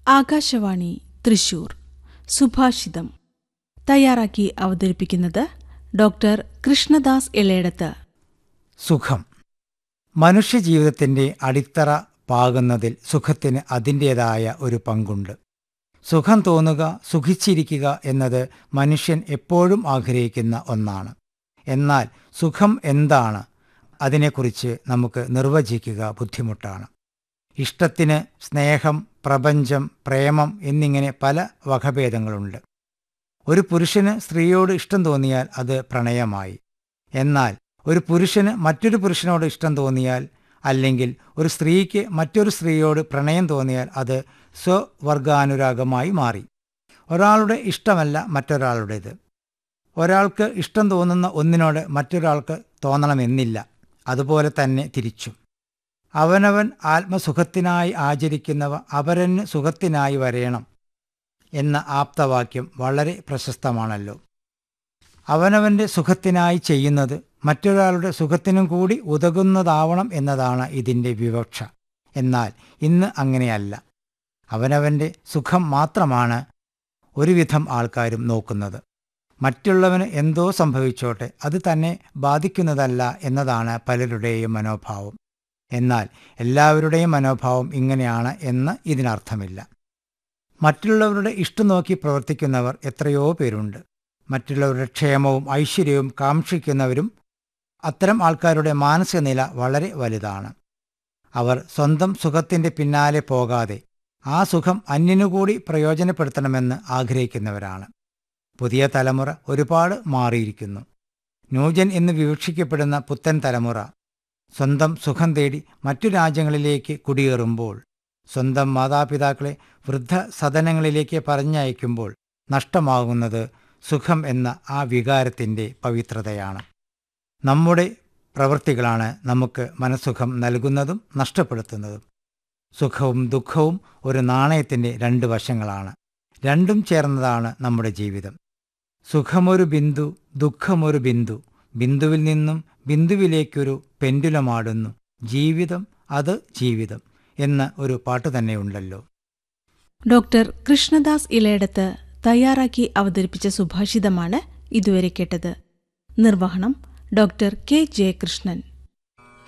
ആകാശവാണി തൃശൂർ സുഭാഷിതം തയ്യാറാക്കി അവതരിപ്പിക്കുന്നത് ഡോക്ടർ കൃഷ്ണദാസ് എളേടത്ത് സുഖം മനുഷ്യജീവിതത്തിൻ്റെ അടിത്തറ പാകുന്നതിൽ സുഖത്തിന് അതിൻ്റേതായ ഒരു പങ്കുണ്ട് സുഖം തോന്നുക സുഖിച്ചിരിക്കുക എന്നത് മനുഷ്യൻ എപ്പോഴും ആഗ്രഹിക്കുന്ന ഒന്നാണ് എന്നാൽ സുഖം എന്താണ് അതിനെക്കുറിച്ച് നമുക്ക് നിർവചിക്കുക ബുദ്ധിമുട്ടാണ് ഇഷ്ടത്തിന് സ്നേഹം പ്രപഞ്ചം പ്രേമം എന്നിങ്ങനെ പല വകഭേദങ്ങളുണ്ട് ഒരു പുരുഷന് സ്ത്രീയോട് ഇഷ്ടം തോന്നിയാൽ അത് പ്രണയമായി എന്നാൽ ഒരു പുരുഷന് മറ്റൊരു പുരുഷനോട് ഇഷ്ടം തോന്നിയാൽ അല്ലെങ്കിൽ ഒരു സ്ത്രീക്ക് മറ്റൊരു സ്ത്രീയോട് പ്രണയം തോന്നിയാൽ അത് സ്വവർഗാനുരാഗമായി മാറി ഒരാളുടെ ഇഷ്ടമല്ല മറ്റൊരാളുടേത് ഒരാൾക്ക് ഇഷ്ടം തോന്നുന്ന ഒന്നിനോട് മറ്റൊരാൾക്ക് തോന്നണമെന്നില്ല അതുപോലെ തന്നെ തിരിച്ചും അവനവൻ ആത്മസുഖത്തിനായി ആചരിക്കുന്നവ അപരന് സുഖത്തിനായി വരയണം എന്ന ആപ്തവാക്യം വളരെ പ്രശസ്തമാണല്ലോ അവനവൻ്റെ സുഖത്തിനായി ചെയ്യുന്നത് മറ്റൊരാളുടെ സുഖത്തിനും കൂടി ഉതകുന്നതാവണം എന്നതാണ് ഇതിൻ്റെ വിവക്ഷ എന്നാൽ ഇന്ന് അങ്ങനെയല്ല അവനവൻ്റെ സുഖം മാത്രമാണ് ഒരുവിധം ആൾക്കാരും നോക്കുന്നത് മറ്റുള്ളവന് എന്തോ സംഭവിച്ചോട്ടെ അത് തന്നെ ബാധിക്കുന്നതല്ല എന്നതാണ് പലരുടെയും മനോഭാവം എന്നാൽ എല്ലാവരുടെയും മനോഭാവം ഇങ്ങനെയാണ് എന്ന് ഇതിനർത്ഥമില്ല മറ്റുള്ളവരുടെ ഇഷ്ടം നോക്കി പ്രവർത്തിക്കുന്നവർ എത്രയോ പേരുണ്ട് മറ്റുള്ളവരുടെ ക്ഷേമവും ഐശ്വര്യവും കാക്ഷിക്കുന്നവരും അത്തരം ആൾക്കാരുടെ മാനസിക നില വളരെ വലുതാണ് അവർ സ്വന്തം സുഖത്തിൻ്റെ പിന്നാലെ പോകാതെ ആ സുഖം അന്യനുകൂടി പ്രയോജനപ്പെടുത്തണമെന്ന് ആഗ്രഹിക്കുന്നവരാണ് പുതിയ തലമുറ ഒരുപാട് മാറിയിരിക്കുന്നു ന്യൂജൻ എന്ന് വിവക്ഷിക്കപ്പെടുന്ന പുത്തൻ തലമുറ സ്വന്തം സുഖം തേടി മറ്റു രാജ്യങ്ങളിലേക്ക് കുടിയേറുമ്പോൾ സ്വന്തം മാതാപിതാക്കളെ വൃദ്ധ സദനങ്ങളിലേക്ക് പറഞ്ഞയക്കുമ്പോൾ നഷ്ടമാകുന്നത് സുഖം എന്ന ആ വികാരത്തിൻ്റെ പവിത്രതയാണ് നമ്മുടെ പ്രവൃത്തികളാണ് നമുക്ക് മനസ്സുഖം നൽകുന്നതും നഷ്ടപ്പെടുത്തുന്നതും സുഖവും ദുഃഖവും ഒരു നാണയത്തിൻ്റെ രണ്ട് വശങ്ങളാണ് രണ്ടും ചേർന്നതാണ് നമ്മുടെ ജീവിതം സുഖമൊരു ബിന്ദു ദുഃഖമൊരു ബിന്ദു ബിന്ദുവിൽ നിന്നും ബിന്ദുവിലേക്കൊരു പെൻഡുലമാടുന്നു ജീവിതം അത് ജീവിതം എന്ന ഒരു പാട്ട് തന്നെയുണ്ടല്ലോ ഡോക്ടർ കൃഷ്ണദാസ് ഇളയടത്ത് തയ്യാറാക്കി അവതരിപ്പിച്ച സുഭാഷിതമാണ് ഇതുവരെ കേട്ടത് നിർവഹണം ഡോക്ടർ കെ ജയകൃഷ്ണൻ